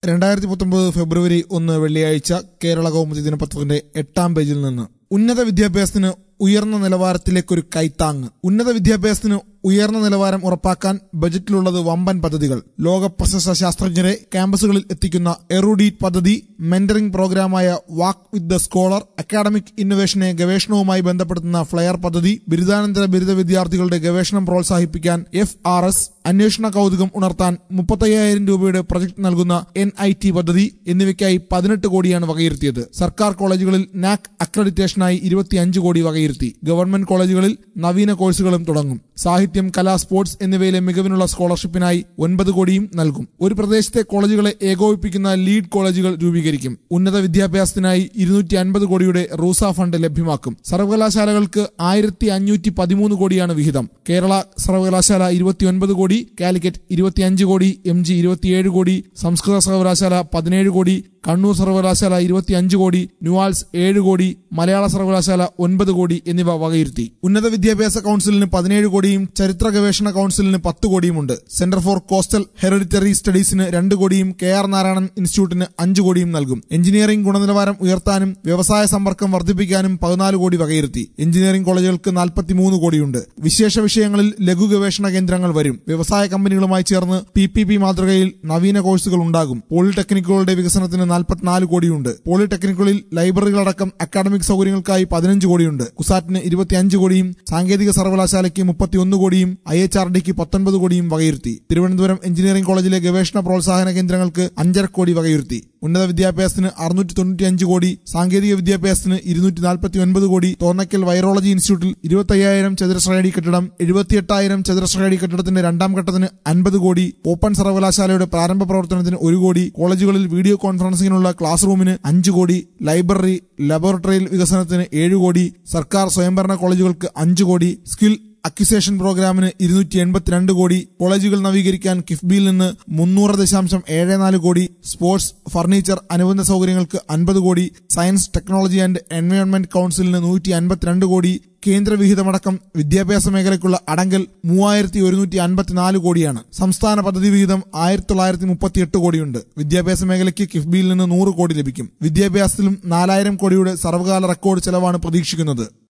രണ്ടായിരത്തി പത്തൊമ്പത് ഫെബ്രുവരി ഒന്ന് വെള്ളിയാഴ്ച കേരള കൗമുദി ദിനപത്രത്തിന്റെ എട്ടാം പേജിൽ നിന്ന് ഉന്നത വിദ്യാഭ്യാസത്തിന് ഉയർന്ന നിലവാരത്തിലേക്കൊരു കൈത്താങ് ഉന്നത വിദ്യാഭ്യാസത്തിന് ഉയർന്ന നിലവാരം ഉറപ്പാക്കാൻ ബജറ്റിലുള്ളത് വമ്പൻ പദ്ധതികൾ ലോക പ്രശസ്ത ശാസ്ത്രജ്ഞരെ ക്യാമ്പസുകളിൽ എത്തിക്കുന്ന എറുഡീറ്റ് പദ്ധതി മെന്ററിംഗ് പ്രോഗ്രാമായ walk with the scholar academic ഇന്നൊവേഷനെ ഗവേഷണവുമായി ബന്ധപ്പെടുത്തുന്ന ഫ്ലെയർ പദ്ധതി ബിരുദാനന്തര ബിരുദ വിദ്യാർത്ഥികളുടെ ഗവേഷണം പ്രോത്സാഹിപ്പിക്കാൻ എഫ് ആർ എസ് അന്വേഷണ കൗതുകം ഉണർത്താൻ മുപ്പത്തയ്യായിരം രൂപയുടെ പ്രൊജക്ട് നൽകുന്ന എൻ ഐ ടി പദ്ധതി എന്നിവയ്ക്കായി പതിനെട്ട് കോടിയാണ് വകയിരുത്തിയത് സർക്കാർ കോളേജുകളിൽ നാക് അക്രഡിറ്റേഷനായി ഇരുപത്തിയഞ്ച് കോടി വകയിരുത്തി ഗവൺമെന്റ് കോളേജുകളിൽ നവീന കോഴ്സുകളും തുടങ്ങും സാഹിത്യം കല സ്പോർട്സ് എന്നിവയിലെ മികവിനുള്ള സ്കോളർഷിപ്പിനായി ഒൻപത് കോടിയും നൽകും ഒരു പ്രദേശത്തെ കോളേജുകളെ ഏകോപിപ്പിക്കുന്ന ലീഡ് കോളേജുകൾ രൂപീകരിക്കും ഉന്നത വിദ്യാഭ്യാസത്തിനായി ഇരുന്നൂറ്റി അൻപത് കോടിയുടെ റൂസ ഫണ്ട് ലഭ്യമാക്കും സർവകലാശാലകൾക്ക് ആയിരത്തി അഞ്ഞൂറ്റി പതിമൂന്ന് കോടിയാണ് വിഹിതം കേരള സർവകലാശാല ഇരുപത്തിയൊൻപത് കോടി കാലിക്കറ്റ് ഇരുപത്തിയഞ്ച് കോടി എം ജി ഇരുപത്തിയേഴ് കോടി സംസ്കൃത സർവകലാശാല പതിനേഴ് കോടി കണ്ണൂർ സർവകലാശാല ഇരുപത്തിയഞ്ച് കോടി ന്യൂവാൾസ് ഏഴ് കോടി മലയാള സർവകലാശാല ഒൻപത് കോടി എന്നിവ വകയിരുത്തി ഉന്നത വിദ്യാഭ്യാസ കൌൺസിലിന് പതിനേഴ് കോടിയും ചരിത്ര ഗവേഷണ കൌൺസിലിന് പത്ത് കോടിയുമുണ്ട് സെന്റർ ഫോർ കോസ്റ്റൽ ഹെറിഡിറ്ററി സ്റ്റഡീസിന് രണ്ട് കോടിയും കെ ആർ നാരായണൻ ഇൻസ്റ്റിറ്റ്യൂട്ടിന് അഞ്ച് കോടിയും നൽകും എഞ്ചിനീയറിംഗ് ഗുണനിലവാരം ഉയർത്താനും വ്യവസായ സമ്പർക്കം വർദ്ധിപ്പിക്കാനും പതിനാല് കോടി വകയിരുത്തി എഞ്ചിനീയറിംഗ് കോളേജുകൾക്ക് നാൽപ്പത്തിമൂന്ന് കോടിയുണ്ട് വിശേഷ വിഷയങ്ങളിൽ ലഘു ഗവേഷണ കേന്ദ്രങ്ങൾ വരും വ്യവസായ കമ്പനികളുമായി ചേർന്ന് പി പി പി മാതൃകയിൽ നവീന കോഴ്സുകൾ ഉണ്ടാകും പോളിടെക്നിക്കുകളുടെ വികസനത്തിന് നാൽപ്പത്തിനാല് കോടിയുണ്ട് പോളിടെക്നിക്കുകളിൽ ലൈബ്രറികളടക്കം അക്കാഡമിക് സൗകര്യങ്ങൾക്കായി പതിനഞ്ച് കോടിയുണ്ട് കുസാറ്റിന് ഇരുപത്തിയഞ്ച് കോടിയും സാങ്കേതിക സർവകലാശാലയ്ക്ക് മുപ്പത്തിയൊന്ന് കോടിയും ഐ എച്ച് ആർ ഡിക്ക് പത്തൊൻപത് കോടിയും വകയിരുത്തി തിരുവനന്തപുരം എഞ്ചിനീയറിംഗ് കോളേജിലെ ഗവേഷണ പ്രോത്സാഹന കേന്ദ്രങ്ങൾക്ക് അഞ്ചര കോടി വകയിരുത്തി ഉന്നത വിദ്യാഭ്യാസത്തിന് അറുന്നൂറ്റി തൊണ്ണൂറ്റിയഞ്ച് കോടി സാങ്കേതിക വിദ്യാഭ്യാസത്തിന് ഇരുന്നൂറ്റി നാൽപ്പത്തി ഒൻപത് കോടി തോന്നക്കൽ വൈറോളജി ഇൻസ്റ്റിറ്റ്യൂട്ടിൽ ഇരുപത്തയ്യായിരം ചതുരശ്ര അടി കെട്ടിടം എഴുപത്തിയെട്ടായിരം ചതുരശ്ര അടി കെട്ടിടത്തിന്റെ രണ്ടാം ഘട്ടത്തിന് അൻപത് കോടി ഓപ്പൺ സർവകലാശാലയുടെ പ്രാരംഭ പ്രവർത്തനത്തിന് ഒരു കോടി കോളേജുകളിൽ വീഡിയോ കോൺഫറൻസിംഗിനുള്ള ക്ലാസ് റൂമിന് അഞ്ച് കോടി ലൈബ്രറി ലബോറട്ടറി വികസനത്തിന് ഏഴ് കോടി സർക്കാർ സ്വയംഭരണ കോളേജുകൾക്ക് അഞ്ച് കോടി സ്കിൽ അക്വിസേഷൻ പ്രോഗ്രാമിന് ഇരുന്നൂറ്റി എൺപത്തിരണ്ട് കോടി കോളേജുകൾ നവീകരിക്കാൻ കിഫ്ബിയിൽ നിന്ന് മുന്നൂറ് ദശാംശം ഏഴ് നാല് കോടി സ്പോർട്സ് ഫർണിച്ചർ അനുബന്ധ സൗകര്യങ്ങൾക്ക് അൻപത് കോടി സയൻസ് ടെക്നോളജി ആൻഡ് എൻവയോൺമെന്റ് കൌൺസിലിന് നൂറ്റി അൻപത്തിരണ്ട് കോടി കേന്ദ്ര വിഹിതമടക്കം വിദ്യാഭ്യാസ മേഖലയ്ക്കുള്ള അടങ്കൽ മൂവായിരത്തി ഒരുന്നൂറ്റി അൻപത്തിനാല് കോടിയാണ് സംസ്ഥാന പദ്ധതി വിഹിതം ആയിരത്തി തൊള്ളായിരത്തി മുപ്പത്തിയെട്ട് കോടിയുണ്ട് വിദ്യാഭ്യാസ മേഖലയ്ക്ക് കിഫ്ബിയിൽ നിന്ന് നൂറ് കോടി ലഭിക്കും വിദ്യാഭ്യാസത്തിലും നാലായിരം കോടിയുടെ സർവകാല റെക്കോർഡ് ചെലവാണ് പ്രതീക്ഷിക്കുന്നത്